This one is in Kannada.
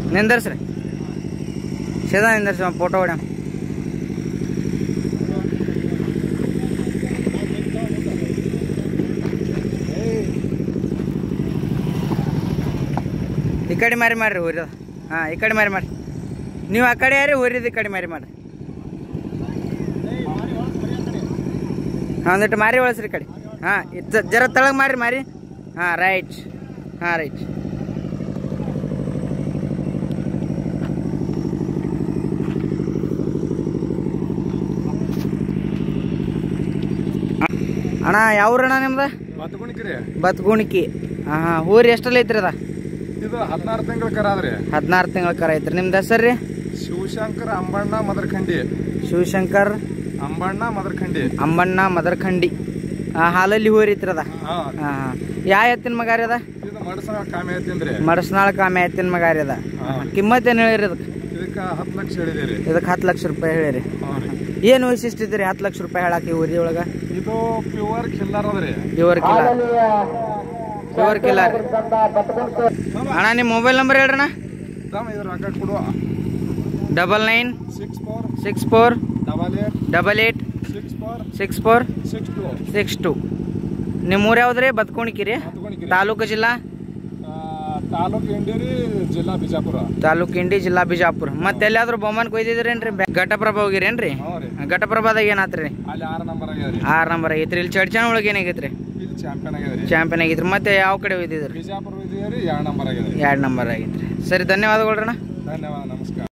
ನಿಂದರ್ಸ್ರಿ ಸೀದಾ ನಿಂದರ್ಸಿ ಫೋಟೋ ಹೊಡ್ಯಾಮ ಈ ಕಡೆ ಮಾರಿ ಮಾಡ್ರಿ ಊರಿದ ಹಾಂ ಈ ಕಡೆ ಮಾರಿ ಮಾಡ್ರಿ ನೀವು ಆ ಕಡೆ ಯಾರಿ ಊರಿದ ಈ ಕಡೆ ಮಾರಿ ಮಾಡ್ರಿ ಹಾಂ ಒಂದಿಟ್ಟು ಮಾರಿ ಒಳಸ್ರಿ ಈ ಕಡೆ ಹಾಂ ಇತ್ತ ಜರ ತಳಗ್ ಮಾರಿ ಮಾರಿ ಹಾಂ ರೈಟ್ ಹಾಂ ರೈಟ್ ಅಣ್ಣ ಯಾವ ಊರಣ್ಣ ನಿಮ್ದು ಬತ್ಗುಣಿಕ್ರಿ ಬತ್ಗುಣಿಕಿ ಹಾಂ ಹಾಂ ಊರು ಎಷ್ಟಲ್ಲಿ ಐತ್ರಿ ಅದ ಇದು ಹದಿನಾರು ತಿಂಗಳ ಕರ ಆದ್ರಿ ಹದಿನಾರು ತಿಂಗಳ ಕರ ಐತ್ರಿ ನಿಮ್ದು ಹೆಸರು ರೀ ಶಿವಶಂಕರ್ ಅಂಬಣ್ಣ ಮದರ್ಖಂಡಿ ಶಿವಶಂಕರ್ ಅಂಬಣ್ಣ ಮದರ್ಖಂಡಿ ಅಂಬಣ್ಣ ಮದರ್ಖಂಡಿ ಆ, ಹಾಲಲ್ಲಿ ಹೋರಿ ಐತ್ರಿ ಅದ ಹಾ ಹಾಂ ಹಾಂ ಯಾವ ಎತ್ತಿನ ಮಗಾರಿ ಅದ ಇದು ಮಡಸನ ಕಾಮೆ ಐತಿನ್ರಿ ಮಡಸ್ನಾಳ ಕಾಮೆ ಎತ್ತಿನ ಮಗಾರಿ ಅದ ಹಾ. ಕಿಮ್ಮತ್ ಏನು ಹೇಳಿರಿ ಅದಕ್ಕೆ ಇದಕ್ಕ ಹತ್ತು ಲಕ್ಷ ಹೇಳಿದೇರಿ ಇದಕ್ಕೆ ಹತ್ತು ಲಕ್ಷ ರೂಪಾಯಿ ಹೇಳಿರಿ ಹಾ ರೀ ಏನು ವೈಶಿಷ್ಟ್ಯ ಐತ್ರಿ ಹತ್ತು ಲಕ್ಷ ರೂಪಾಯಿ ಹೇಳಾಕಿ ಊರಿ ಒಳಗೆ ಇದು ಪ್ಯೂರ್ ಕಿಲ್ಲರ್ ಅದ್ರಿ ಪ್ಯೂರ್ ಕಿಲ್ಲ ಪ್ಯೂರ್ ಕಿಲ್ಲ ರೀ ಅಣ್ಣ ನಿಮ್ಮ ಮೊಬೈಲ್ ನಂಬರ್ ಹೇಳ್ರಣ್ಣ ದಮ್ ಇದ್ರ ರೊಕ್ಕ ಕೊಡುವ double nine six four six four double eight double eight six four six four six two six two ನಿಮ್ಮ ಊರು ಯಾವ್ದು ರೀ ಬದ್ಕೋಣಿಕಿರಿ ಹತ್ಕೊಣಿಕ್ರಿ ತಾಲೂಕು ಜಿಲ್ಲಾ ತಾಲೂಕು ಇಂಡೇರಿ ಜಿಲ್ಲಾ ಬಿಜಾಪುರ ತಾಲೂಕು ಇಂಡಿ ಜಿಲ್ಲಾ ಬಿಜಾಪುರ ಮತ್ತೆ ಎಲ್ಲಾದ್ರೂ ಬೊಮ್ಮನ್ ಕೊಯ್ದಿದ್ರೇನ್ರಿ ಘಟಪ್ರಭಾ ಹೋಗಿರೇನ್ರಿ ಹ್ಞೂ ರೀ ಘಟಪ್ರಭಾದಾಗ ಏನಾತ್ರಿ ಅಲ್ಲಿ ಆರು ನಂಬರ್ ಆಗ್ಯದ್ರಿ ಆರ್ ನಂಬರ್ ಆಗೈತ್ರಿ ಇಲ್ಲಿ ಚಡ್ಚನ ಒಳಗೆ ಏನಾಗೈತ್ರಿ ಇಲ್ಲಿ ಚಾಂಪಿಯನ್ ಆಗ್ಯದ್ರಿ ಚಾಂಪಿಯನ್ ಆಗೈತ್ರಿ ಮತ್ತೆ ಯಾವ ಕಡೆ ಒಯ್ದಿದ್ರಿ ಬಿಜಾಪುರ ಇದೆಯರಿ ಎರಡು ನಂಬರ್ ಆಗ್ಯದ್ರಿ ಎರಡು ನಂಬರ್ ಆಗೈತ್ರಿ ಸರಿ ಧನ್ಯವಾದಗಳ್ರಣ್ಣ ಧನ್ಯವಾದ ನಮಸ್ಕಾರ